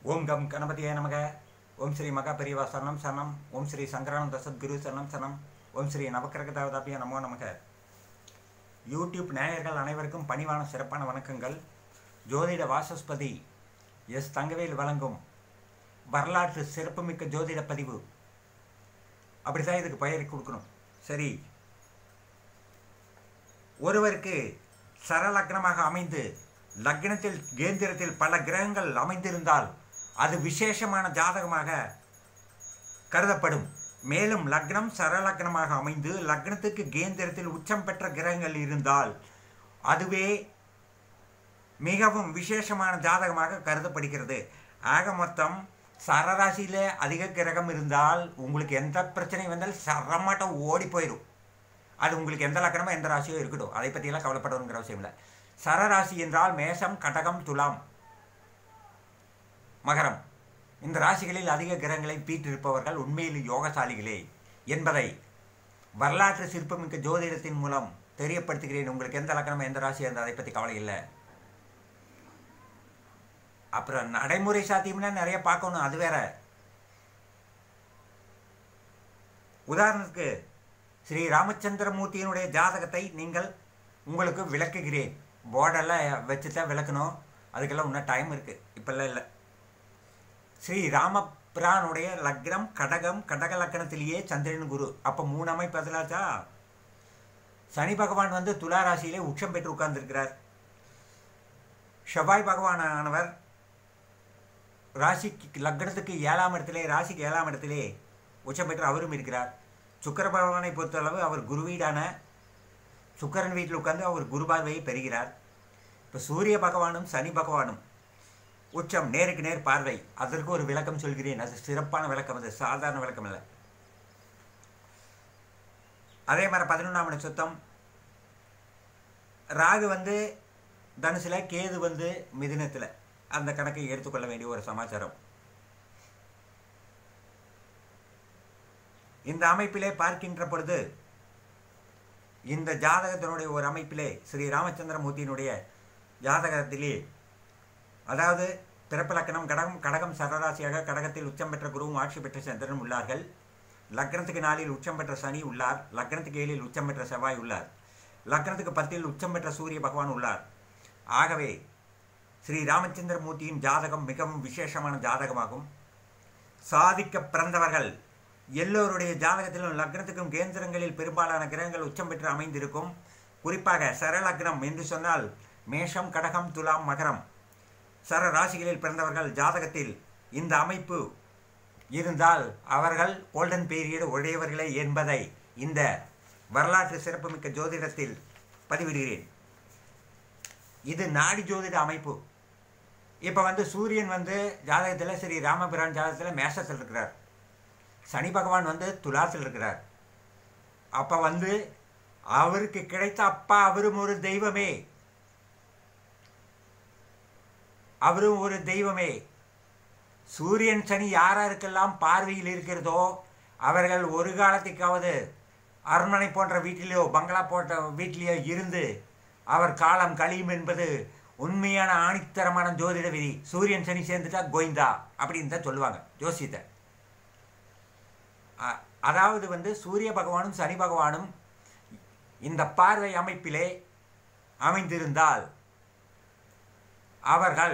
ஓம் come கணபதியே நமக ஓம் ஸ்ரீ மகா பெரியவா சரணம் சரணம் ஓம் ஸ்ரீ சங்கரானந்த சத்குரு சரணம் சரணம் ஓம் ஸ்ரீ நவக்கிரகதாவதாபிய நமோ நமக யூடியூப் நேயர்கள் அனைவருக்கும் பணிவான சிறப்பான வணக்கங்கள் ஜோதிட வாசஸ்பதி எஸ் தங்கவேல் வழங்கும் வரலாற்று சிறப்புமிக்க ஜோதிட பதிவு அப்படிதான் இதுக்கு பெயர் கொடுக்கணும் சரி ஒருவருக்கு சரலக்னமாக அமைந்து லக்னத்தில் கேந்திரத்தில் பல கிரகங்கள் அமைந்திருந்தால் அது விசேஷமான ஜாதகமாக கருதப்படும் மேலும் லக்னம் சரலக்னமாக அமைந்து லக்னத்துக்கு கேந்திரத்தில் உச்சம் பெற்ற கிரகங்கள் இருந்தால் அதுவே மிகவும் விசேஷமான ஜாதகமாக கருதப்படுகிறது ஆக மொத்தம் சரராசியில் அதிக கிரகம் இருந்தால் உங்களுக்கு எந்த பிரச்சனையும் வந்தாலும் சரமாட்டம் ஓடி போயிடும் அது உங்களுக்கு எந்த லக்கணமோ எந்த ராசியோ இருக்கட்டும் அதை பற்றியெல்லாம் கவலைப்படணுங்கிற அவசியம் இல்லை சரராசி என்றால் மேஷம் கடகம் துலாம் மகரம் இந்த ராசிகளில் அதிக கிரகங்களை பீற்றிருப்பவர்கள் உண்மையில் யோகசாலிகளே என்பதை வரலாற்று சிற்பமிக்க ஜோதிடத்தின் மூலம் தெரியப்படுத்துகிறேன் உங்களுக்கு எந்த லக்கணம் எந்த ராசி அந்த அதை பற்றி கவலை இல்லை அப்புறம் நடைமுறை சாத்தியம்னா நிறைய பார்க்கணும் அது வேற உதாரணத்துக்கு ஸ்ரீ ராமச்சந்திரமூர்த்தியினுடைய ஜாதகத்தை நீங்கள் உங்களுக்கு விளக்குகிறேன் போர்டெல்லாம் வச்சு தான் விளக்கணும் அதுக்கெல்லாம் இன்னும் டைம் இருக்குது இப்போல்லாம் இல்லை ஸ்ரீ ராமபிரானுடைய லக்னம் கடகம் கடக லக்கணத்திலேயே சந்திரன் குரு அப்போ மூணு அமைப்பு அதிலாச்சா சனி பகவான் வந்து துலா ராசியிலே உச்சம் பெற்று உட்கார்ந்துருக்கிறார் செவ்வாய் பகவானானவர் ராசிக்கு லக்னத்துக்கு ஏழாம் இடத்திலே ராசிக்கு ஏழாம் இடத்திலே உச்சம் பெற்று அவரும் இருக்கிறார் சுக்கர பகவானை பொறுத்தளவு அவர் குருவீடான சுக்கரன் வீட்டில் உட்கார்ந்து அவர் குரு பார்வையை பெறுகிறார் இப்போ சூரிய பகவானும் சனி பகவானும் உச்சம் நேருக்கு நேர் பார்வை அதற்கு ஒரு விளக்கம் சொல்கிறேன் அது சிறப்பான விளக்கம் அது சாதாரண விளக்கம் இல்லை அதே மாதிரி பதினொன்றாம் இடம் சுத்தம் ராகு வந்து தனுசில் கேது வந்து மிதுனத்தில் அந்த கணக்கை எடுத்துக்கொள்ள வேண்டிய ஒரு சமாச்சாரம் இந்த அமைப்பிலே பார்க்கின்ற பொழுது இந்த ஜாதகத்தினுடைய ஒரு அமைப்பிலே ஸ்ரீ ராமச்சந்திரமூர்த்தியினுடைய ஜாதகத்திலே அதாவது பிறப்பு லக்கணம் கடகம் கடகம் சரராசியாக கடகத்தில் உச்சம் பெற்ற குருவும் ஆட்சி பெற்ற சந்திரன் உள்ளார்கள் லக்னத்துக்கு நாளில் உச்சம் பெற்ற சனி உள்ளார் லக்னத்துக்கு ஏழில் உச்சம் பெற்ற செவ்வாய் உள்ளார் லக்னத்துக்கு பத்தில் உச்சம் பெற்ற சூரிய பகவான் உள்ளார் ஆகவே ஸ்ரீ ராமச்சந்திரமூர்த்தியின் ஜாதகம் மிகவும் விசேஷமான ஜாதகமாகும் சாதிக்க பிறந்தவர்கள் எல்லோருடைய ஜாதகத்திலும் லக்னத்துக்கும் கேந்திரங்களில் பெரும்பாலான கிரகங்கள் உச்சம் பெற்று அமைந்திருக்கும் குறிப்பாக சரலக்னம் என்று சொன்னால் மேஷம் கடகம் துலாம் மகரம் சர ராசிகளில் பிறந்தவர்கள் ஜாதகத்தில் இந்த அமைப்பு இருந்தால் அவர்கள் கோல்டன் பீரியட் உடையவர்களே என்பதை இந்த வரலாற்று சிறப்புமிக்க ஜோதிடத்தில் பதிவிடுகிறேன் இது நாடி ஜோதிட அமைப்பு இப்போ வந்து சூரியன் வந்து ஜாதகத்தில் ஸ்ரீ ராமபிரான் ஜாதகத்தில் மேஷத்தில் இருக்கிறார் சனி பகவான் வந்து துலாத்தில் இருக்கிறார் அப்போ வந்து அவருக்கு கிடைத்த அப்பா அவரும் ஒரு தெய்வமே அவரும் ஒரு தெய்வமே சூரியன் சனி யாராருக்கெல்லாம் பார்வையில் இருக்கிறதோ அவர்கள் ஒரு காலத்துக்காவது அரண்மனை போன்ற வீட்டிலேயோ பங்களா போன்ற வீட்டிலேயோ இருந்து அவர் காலம் கழியும் என்பது உண்மையான ஆணித்தரமான ஜோதிட விதி சூரியன் சனி சேர்ந்துட்டா கோவிந்தா அப்படின்னு தான் சொல்லுவாங்க ஜோசியத்தை அதாவது வந்து சூரிய பகவானும் சனி பகவானும் இந்த பார்வை அமைப்பிலே அமைந்திருந்தால் அவர்கள்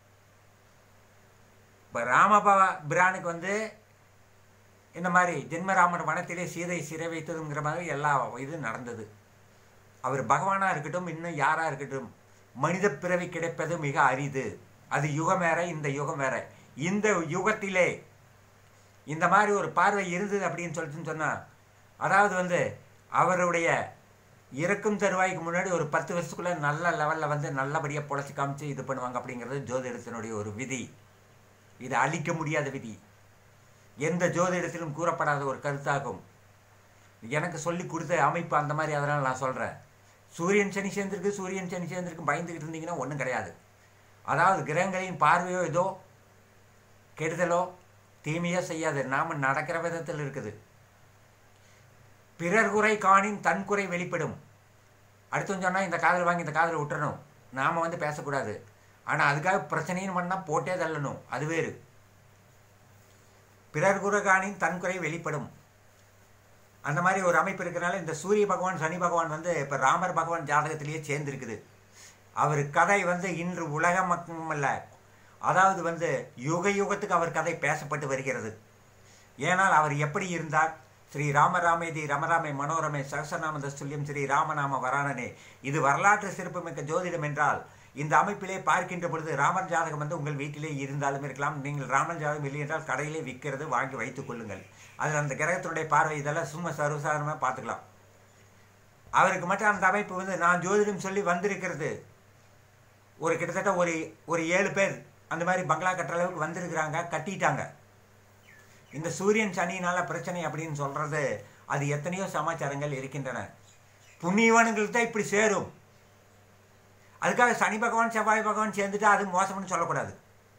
இப்போ ராமபா பிரானுக்கு வந்து இந்த மாதிரி ஜென்மராமன் வனத்திலே சீதை சிறை வைத்ததுங்கிற மாதிரி எல்லா இது நடந்தது அவர் பகவானாக இருக்கட்டும் இன்னும் யாராக இருக்கட்டும் மனித பிறவி கிடைப்பது மிக அரிது அது யுகம் வேற இந்த யுகம் வேற இந்த யுகத்திலே இந்த மாதிரி ஒரு பார்வை இருந்தது அப்படின்னு சொல்லிட்டு சொன்னால் அதாவது வந்து அவருடைய இறக்கும் தருவாய்க்கு முன்னாடி ஒரு பத்து வருஷத்துக்குள்ளே நல்ல லெவலில் வந்து நல்லபடியாக பொழைச்சி காமிச்சு இது பண்ணுவாங்க அப்படிங்கிறது ஜோதிடத்தினுடைய ஒரு விதி இது அழிக்க முடியாத விதி எந்த ஜோதிடத்திலும் கூறப்படாத ஒரு கருத்தாகும் எனக்கு சொல்லி கொடுத்த அமைப்பு அந்த மாதிரி அதனால் நான் சொல்கிறேன் சூரியன் சனி சேர்ந்திருக்கு சூரியன் சனி சேர்ந்திருக்கு பயந்துக்கிட்டு இருந்தீங்கன்னா ஒன்றும் கிடையாது அதாவது கிரகங்களின் பார்வையோ ஏதோ கெடுதலோ தீமையோ செய்யாது நாம் நடக்கிற விதத்தில் இருக்குது பிறர் குறை காணின் தன் குறை வெளிப்படும் அடுத்து சொன்னால் இந்த காதல் வாங்கி இந்த காதலை விட்டுறணும் நாம் வந்து பேசக்கூடாது ஆனால் அதுக்காக பிரச்சனைன்னு பண்ணால் போட்டே தள்ளணும் அது வேறு பிறர் குரகானின் தன் குறை வெளிப்படும் அந்த மாதிரி ஒரு அமைப்பு இருக்கிறனால இந்த சூரிய பகவான் சனி பகவான் வந்து இப்போ ராமர் பகவான் ஜாதகத்திலேயே சேர்ந்துருக்குது அவர் கதை வந்து இன்று உலகம் மட்டுமல்ல அதாவது வந்து யுக யுகத்துக்கு அவர் கதை பேசப்பட்டு வருகிறது ஏனால் அவர் எப்படி இருந்தார் ஸ்ரீ ராமராமேதி ரமராமே மனோரமே சகசநாம தஸ்துல்யம் ஸ்ரீ ராமநாம வராணனே இது வரலாற்று சிறப்புமிக்க ஜோதிடம் என்றால் இந்த அமைப்பிலே பார்க்கின்ற பொழுது ராமர் ஜாதகம் வந்து உங்கள் வீட்டிலே இருந்தாலும் இருக்கலாம் நீங்கள் ராமர் ஜாதகம் இல்லை என்றால் கடையிலே விற்கிறது வாங்கி வைத்துக் கொள்ளுங்கள் அதில் அந்த கிரகத்தினுடைய பார்வை இதெல்லாம் சும்மா சர்வசாதாரணமாக பார்த்துக்கலாம் அவருக்கு மட்டும் அந்த அமைப்பு வந்து நான் ஜோதிடம் சொல்லி வந்திருக்கிறது ஒரு கிட்டத்தட்ட ஒரு ஒரு ஏழு பேர் அந்த மாதிரி பங்களா கட்டுற அளவுக்கு வந்திருக்கிறாங்க கட்டிட்டாங்க இந்த சூரியன் சனியினால பிரச்சனை அப்படின்னு சொல்றது அது எத்தனையோ சமாச்சாரங்கள் இருக்கின்றன புண்ணியவான்களுக்கு தான் இப்படி சேரும் அதுக்காக சனி பகவான் செவ்வாய் பகவான் சேர்ந்துட்டா அது மோசம்னு சொல்லக்கூடாது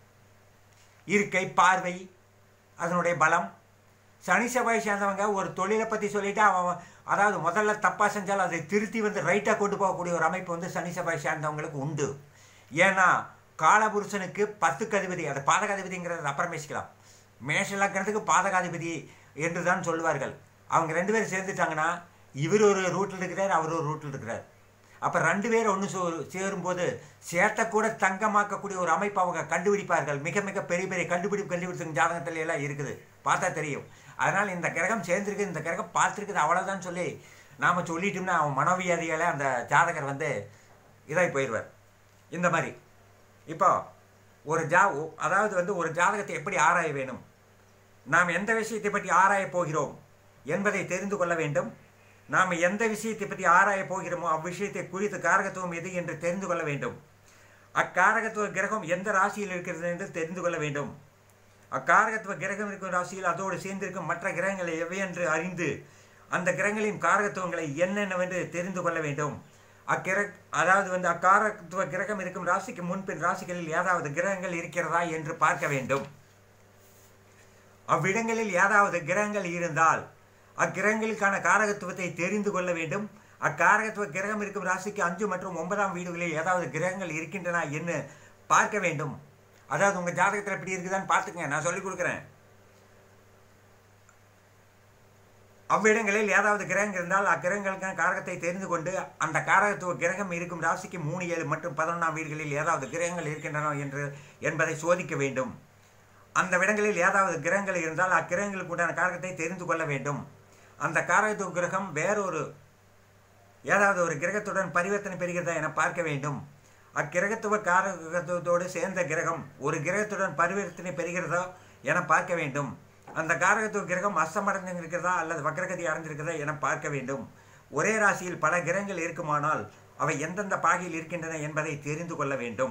இருக்கை பார்வை அதனுடைய பலம் சனி செவ்வாய் சேர்ந்தவங்க ஒரு தொழிலை பற்றி சொல்லிட்டு அவன் அதாவது முதல்ல தப்பாக செஞ்சாலும் அதை திருத்தி வந்து ரைட்டாக கொண்டு போகக்கூடிய ஒரு அமைப்பு வந்து சனி செவ்வாய் சேர்ந்தவங்களுக்கு உண்டு ஏன்னா காலபுருஷனுக்கு பத்துக்கு அதிபதி அது பாதகாதிபதிங்கிறத அப்புறம் பேசிக்கலாம் மேஷ லக்கணத்துக்கு பாதகாதிபதி என்று தான் சொல்லுவார்கள் அவங்க ரெண்டு பேரும் சேர்ந்துட்டாங்கன்னா இவர் ஒரு ரூட்டில் இருக்கிறார் அவர் ஒரு ரூட்டில் இருக்கிறார் அப்போ ரெண்டு பேரும் ஒன்று சோ சேரும்போது சேட்டை கூட தங்கமாக்கக்கூடிய ஒரு அமைப்பு அவங்க கண்டுபிடிப்பார்கள் மிக மிக பெரிய பெரிய கண்டுபிடிப்பு கண்டுபிடிச்சு ஜாதகத்துல எல்லாம் இருக்குது பார்த்தா தெரியும் அதனால் இந்த கிரகம் சேர்ந்துருக்கு இந்த கிரகம் பார்த்துருக்குது அவ்வளோதான் சொல்லி நாம் சொல்லிட்டோம்னா அவன் மனோவியாதிகளை அந்த ஜாதகர் வந்து இதாகி போயிடுவார் இந்த மாதிரி இப்போ ஒரு ஜா அதாவது வந்து ஒரு ஜாதகத்தை எப்படி ஆராய வேணும் நாம் எந்த விஷயத்தை பற்றி ஆராயப் போகிறோம் என்பதை தெரிந்து கொள்ள வேண்டும் நாம் எந்த விஷயத்தை பற்றி ஆராயப் போகிறோமோ அவ்விஷயத்தை குறித்து காரகத்துவம் எது என்று தெரிந்து கொள்ள வேண்டும் அக்காரகத்துவ கிரகம் எந்த ராசியில் இருக்கிறது என்று தெரிந்து கொள்ள வேண்டும் அக்காரகத்துவ கிரகம் இருக்கும் ராசியில் அதோடு சேர்ந்திருக்கும் மற்ற கிரகங்களை எவை என்று அறிந்து அந்த கிரகங்களின் காரகத்துவங்களை என்னென்னவென்று தெரிந்து கொள்ள வேண்டும் அக்கிர அதாவது வந்து அக்காரத்துவ கிரகம் இருக்கும் ராசிக்கு முன்பின் ராசிகளில் ஏதாவது கிரகங்கள் இருக்கிறதா என்று பார்க்க வேண்டும் அவ்விடங்களில் ஏதாவது கிரகங்கள் இருந்தால் அக்கிரகங்களுக்கான காரகத்துவத்தை தெரிந்து கொள்ள வேண்டும் அக்காரகத்துவ கிரகம் இருக்கும் ராசிக்கு அஞ்சு மற்றும் ஒன்பதாம் வீடுகளில் ஏதாவது கிரகங்கள் இருக்கின்றன என்று பார்க்க வேண்டும் அதாவது உங்கள் ஜாதகத்தில் எப்படி இருக்குதான்னு பார்த்துக்கங்க நான் சொல்லிக் கொடுக்குறேன் அவ்விடங்களில் ஏதாவது கிரகங்கள் இருந்தால் அக்கிரகங்களுக்கான காரகத்தை தெரிந்து கொண்டு அந்த காரகத்துவ கிரகம் இருக்கும் ராசிக்கு மூணு ஏழு மற்றும் பதினொன்றாம் வீடுகளில் ஏதாவது கிரகங்கள் இருக்கின்றன என்று என்பதை சோதிக்க வேண்டும் அந்த இடங்களில் ஏதாவது கிரகங்கள் இருந்தால் அக்கிரகங்களுக்கு உண்டான காரகத்தை தெரிந்து கொள்ள வேண்டும் அந்த காரகத்துவ கிரகம் வேறொரு ஏதாவது ஒரு கிரகத்துடன் பரிவர்த்தனை பெறுகிறதா என பார்க்க வேண்டும் அக்கிரகத்துவ காரகத்துவத்தோடு சேர்ந்த கிரகம் ஒரு கிரகத்துடன் பரிவர்த்தனை பெறுகிறதா என பார்க்க வேண்டும் அந்த காரகத்துவ கிரகம் அஸ்தமடைந்து இருக்கிறதா அல்லது வக்ரகதி அடைந்திருக்கிறதா என பார்க்க வேண்டும் ஒரே ராசியில் பல கிரகங்கள் இருக்குமானால் அவை எந்தெந்த பாகையில் இருக்கின்றன என்பதை தெரிந்து கொள்ள வேண்டும்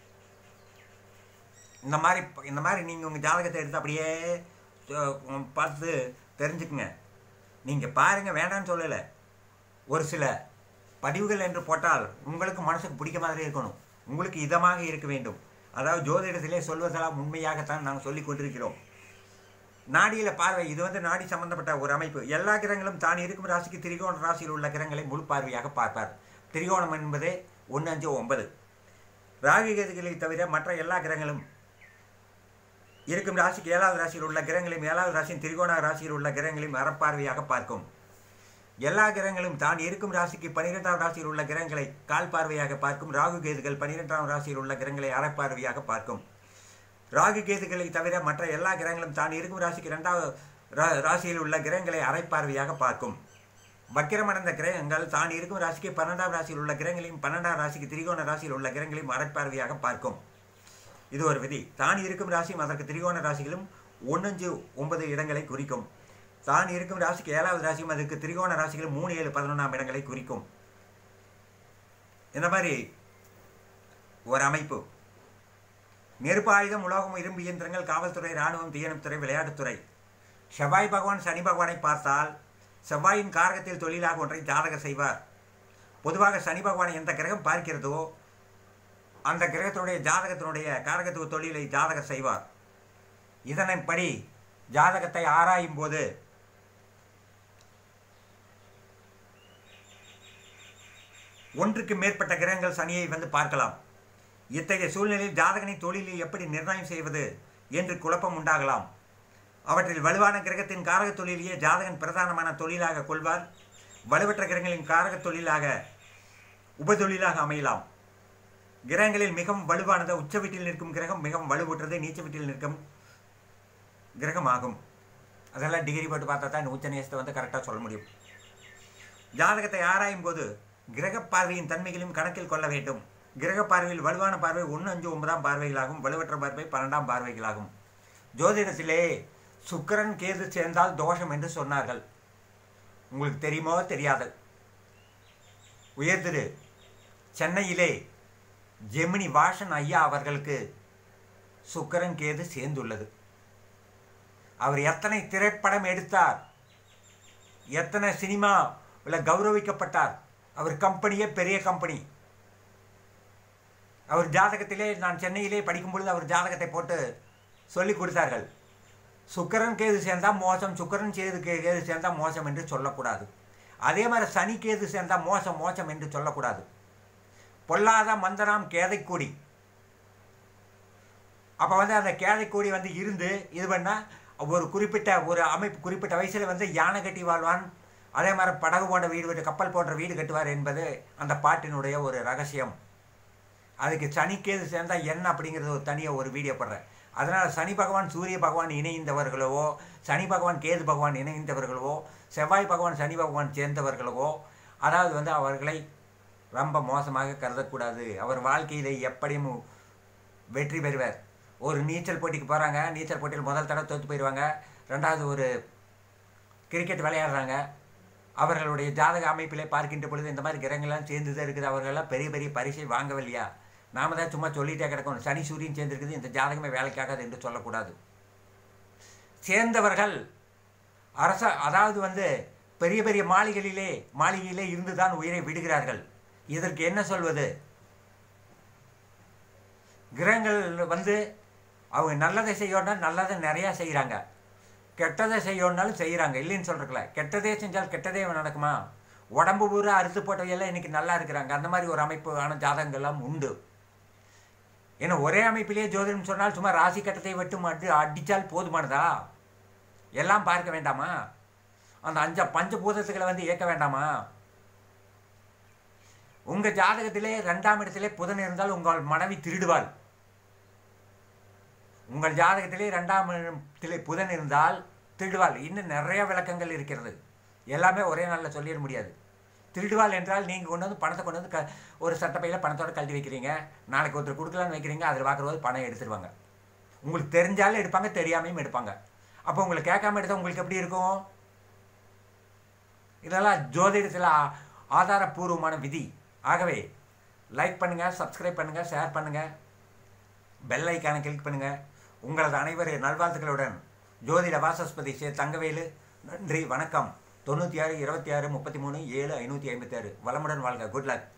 இந்த மாதிரி இந்த மாதிரி நீங்கள் உங்கள் ஜாதகத்தை எடுத்து அப்படியே அஹ், பார்த்து தெரிஞ்சுக்குங்க நீங்கள் பாருங்கள் வேண்டாம்னு சொல்லலை ஒரு சில பதிவுகள் என்று போட்டால் உங்களுக்கு மனசுக்கு பிடிக்க மாதிரி இருக்கணும் உங்களுக்கு இதமாக இருக்க வேண்டும் அதாவது ஜோதிடத்திலே சொல்வதெல்லாம் உண்மையாகத்தான் நாங்கள் சொல்லிக் கொண்டிருக்கிறோம் நாடியில் பார்வை இது வந்து நாடி சம்பந்தப்பட்ட ஒரு அமைப்பு எல்லா கிரகங்களும் தான் இருக்கும் ராசிக்கு திரிகோண ராசியில் உள்ள கிரகங்களை முழு பார்வையாக பார்ப்பார் திரிகோணம் என்பது ஒன்று அஞ்சு ஒன்பது ராகு கேதுகளை தவிர மற்ற எல்லா கிரகங்களும் இருக்கும் ராசிக்கு ஏழாவது ராசியில் உள்ள கிரகங்களையும் ஏழாவது ராசியின் திரிகோண ராசியில் உள்ள கிரகங்களையும் அறப்பார்வையாக பார்க்கும் எல்லா கிரகங்களும் தான் இருக்கும் ராசிக்கு பனிரெண்டாம் ராசியில் உள்ள கிரகங்களை கால் பார்வையாக பார்க்கும் ராகு கேதுகள் பனிரெண்டாம் ராசியில் உள்ள கிரகங்களை அறப்பார்வையாக பார்க்கும் ராகு கேதுகளை தவிர மற்ற எல்லா கிரகங்களும் தான் இருக்கும் ராசிக்கு இரண்டாவது ரா- ராசியில் உள்ள கிரகங்களை அரைப்பார்வையாக பார்க்கும் வக்கிரமடைந்த கிரகங்கள் தான் இருக்கும் ராசிக்கு பன்னெண்டாம் ராசியில் உள்ள கிரகங்களையும் பன்னெண்டாம் ராசிக்கு திரிகோண ராசியில் உள்ள கிரகங்களையும் அரைப்பார்வையாக பார்க்கும் இது ஒரு விதி தான் இருக்கும் ராசியும் அதற்கு திரிகோண ராசிகளும் ஒன்னஞ்சு ஒன்பது இடங்களை குறிக்கும் தான் இருக்கும் ராசிக்கு ஏழாவது ராசியும் அதற்கு திரிகோண ராசிகளும் மூணு ஏழு பதினொன்றாம் இடங்களை குறிக்கும் இந்த மாதிரி ஒரு அமைப்பு நெருப்பு ஆயுதம் உலோகம் இரும்பு இயந்திரங்கள் காவல்துறை இராணுவம் தீயணைப்புத்துறை விளையாட்டுத்துறை செவ்வாய் பகவான் சனி பகவானை பார்த்தால் செவ்வாயின் காரகத்தில் தொழிலாக ஒன்றை ஜாதகர் செய்வார் பொதுவாக சனி பகவானை எந்த கிரகம் பார்க்கிறதோ அந்த கிரகத்தினுடைய ஜாதகத்தினுடைய காரகத்துவ தொழிலை ஜாதகர் செய்வார் இதனைப்படி ஜாதகத்தை ஆராயும் போது ஒன்றுக்கு மேற்பட்ட கிரகங்கள் சனியை வந்து பார்க்கலாம் இத்தகைய சூழ்நிலையில் ஜாதகனை தொழிலில் எப்படி நிர்ணயம் செய்வது என்று குழப்பம் உண்டாகலாம் அவற்றில் வலுவான கிரகத்தின் காரக தொழிலையே ஜாதகன் பிரதானமான தொழிலாக கொள்வார் வலுவற்ற கிரகங்களின் காரக தொழிலாக உபதொழிலாக அமையலாம் கிரகங்களில் மிகவும் வலுவானது உச்ச வீட்டில் நிற்கும் கிரகம் மிகவும் வலுவுற்றது நீச்ச வீட்டில் நிற்கும் கிரகம் ஆகும் அதெல்லாம் டிகிரி போட்டு பார்த்தா தான் இந்த உச்ச நேசத்தை வந்து கரெக்டாக சொல்ல முடியும் ஜாதகத்தை ஆராயும் போது கிரக பார்வையின் தன்மைகளையும் கணக்கில் கொள்ள வேண்டும் கிரக பார்வையில் வலுவான பார்வை ஒன்று அஞ்சு ஒன்பதாம் பார்வைகளாகும் வலுவற்ற பார்வை பன்னெண்டாம் பார்வைகளாகும் ஜோதிடத்திலே சுக்கிரன் கேது சேர்ந்தால் தோஷம் என்று சொன்னார்கள் உங்களுக்கு தெரியுமோ தெரியாது உயர்திரு சென்னையிலே ஜெமினி வாஷன் ஐயா அவர்களுக்கு சுக்கிரன் கேது சேர்ந்துள்ளது அவர் எத்தனை திரைப்படம் எடுத்தார் எத்தனை சினிமாவில் கௌரவிக்கப்பட்டார் அவர் கம்பெனியே பெரிய கம்பெனி அவர் ஜாதகத்திலே நான் சென்னையிலே படிக்கும் பொழுது அவர் ஜாதகத்தை போட்டு சொல்லி கொடுத்தார்கள் சுக்கிரன் கேது சேர்ந்தால் மோசம் சுக்கிரன் கேது கே- கேது சேர்ந்தால் மோசம் என்று சொல்லக்கூடாது அதே மாதிரி சனி கேது சேர்ந்தால் மோசம் மோசம் என்று சொல்லக்கூடாது பொல்லாத மந்தனாம் கேதைக்கூடி அப்போ வந்து அந்த கேதைக்கூடி வந்து இருந்து இது பண்ணால் ஒரு குறிப்பிட்ட ஒரு அமைப்பு குறிப்பிட்ட வயசில் வந்து யானை கட்டி வாழ்வான் அதே மாதிரி படகு போன்ற வீடு வீடு கப்பல் போன்ற வீடு கட்டுவார் என்பது அந்த பாட்டினுடைய ஒரு ரகசியம் அதுக்கு சனிக்கேது சேர்ந்தால் என்ன அப்படிங்கிறது ஒரு தனியாக ஒரு வீடியோ போடுறேன் அதனால் சனி பகவான் சூரிய பகவான் இணைந்தவர்களோ சனி பகவான் கேது பகவான் இணைந்தவர்களோ செவ்வாய் பகவான் சனி பகவான் சேர்ந்தவர்களோ அதாவது வந்து அவர்களை ரொம்ப மோசமாக கருதக்கூடாது அவர் வாழ்க்கையில் எப்படியும் வெற்றி பெறுவார் ஒரு நீச்சல் போட்டிக்கு போகிறாங்க நீச்சல் போட்டியில் முதல் தடவை தோற்று போயிடுவாங்க ரெண்டாவது ஒரு கிரிக்கெட் விளையாடுறாங்க அவர்களுடைய ஜாதக அமைப்பிலே பார்க்கின்ற பொழுது இந்த மாதிரி கிரகங்கள்லாம் சேர்ந்து தான் இருக்குது அவர்களெல்லாம் பெரிய பெரிய பரிசை வாங்கவில்லையா நாம தான் சும்மா சொல்லிட்டே கிடக்கணும் சனி சூரியன் சேர்ந்திருக்குது இந்த ஜாதகமே வேலைக்காகாது என்று சொல்லக்கூடாது சேர்ந்தவர்கள் அரச அதாவது வந்து பெரிய பெரிய மாளிகைகளிலே மாளிகையிலே இருந்து தான் உயிரை விடுகிறார்கள் இதற்கு என்ன சொல்வது கிரகங்கள் வந்து அவங்க நல்லதை செய்யணும்னா நல்லதை நிறையா செய்கிறாங்க கெட்டதை செய்யணும்னாலும் செய்கிறாங்க இல்லைன்னு சொல்கிறக்கல கெட்டதே செஞ்சால் கெட்டதே நடக்குமா உடம்பு பூரா அறுத்து போட்டவையெல்லாம் இன்னைக்கு நல்லா இருக்கிறாங்க அந்த மாதிரி ஒரு அமைப்பான ஜாதகங்கள்லாம் உண்டு ஏன்னா ஒரே அமைப்பிலேயே ஜோதிடம் சொன்னால் சும்மா ராசி கட்டத்தை விட்டு மட்டும் அடித்தால் போதுமானதா எல்லாம் பார்க்க வேண்டாமா அந்த அஞ்ச பஞ்சபூதத்துகளை வந்து இயக்க வேண்டாமா உங்க ஜாதகத்திலே ரெண்டாம் இடத்திலே புதன் இருந்தால் உங்கள் மனைவி திருடுவாள் உங்கள் ஜாதகத்திலே ரெண்டாம் இடத்திலே புதன் இருந்தால் திருடுவாள் இன்னும் நிறைய விளக்கங்கள் இருக்கிறது எல்லாமே ஒரே நாளில் சொல்லிட முடியாது திருடுவாள் என்றால் நீங்கள் கொண்டு வந்து பணத்தை கொண்டு வந்து க ஒரு சட்டப்பையில் பணத்தோட கழட்டி வைக்கிறீங்க நாளைக்கு ஒருத்தர் கொடுக்கலான்னு வைக்கிறீங்க அதில் பார்க்குறது பணம் எடுத்துருவாங்க உங்களுக்கு தெரிஞ்சாலும் எடுப்பாங்க தெரியாமையும் எடுப்பாங்க அப்போ உங்களை கேட்காம எடுத்தால் உங்களுக்கு எப்படி இருக்கும் இதெல்லாம் ஜோதிடத்தில் ஆ- ஆதாரபூர்வமான விதி ஆகவே லைக் பண்ணுங்கள் சப்ஸ்கிரைப் பண்ணுங்கள் ஷேர் பண்ணுங்கள் பெல் ஐக்கானை கிளிக் பண்ணுங்கள் உங்களது அனைவரு நல்வாழ்த்துக்களுடன் ஜோதிட வாசஸ்பதி சே தங்கவேலு நன்றி வணக்கம் தொண்ணூற்றி ஆறு இருபத்தி ஆறு முப்பத்தி மூணு ஏழு ஐநூற்றி ஐம்பத்தி ஆறு வளமுடன் வாழ்க குட் லக்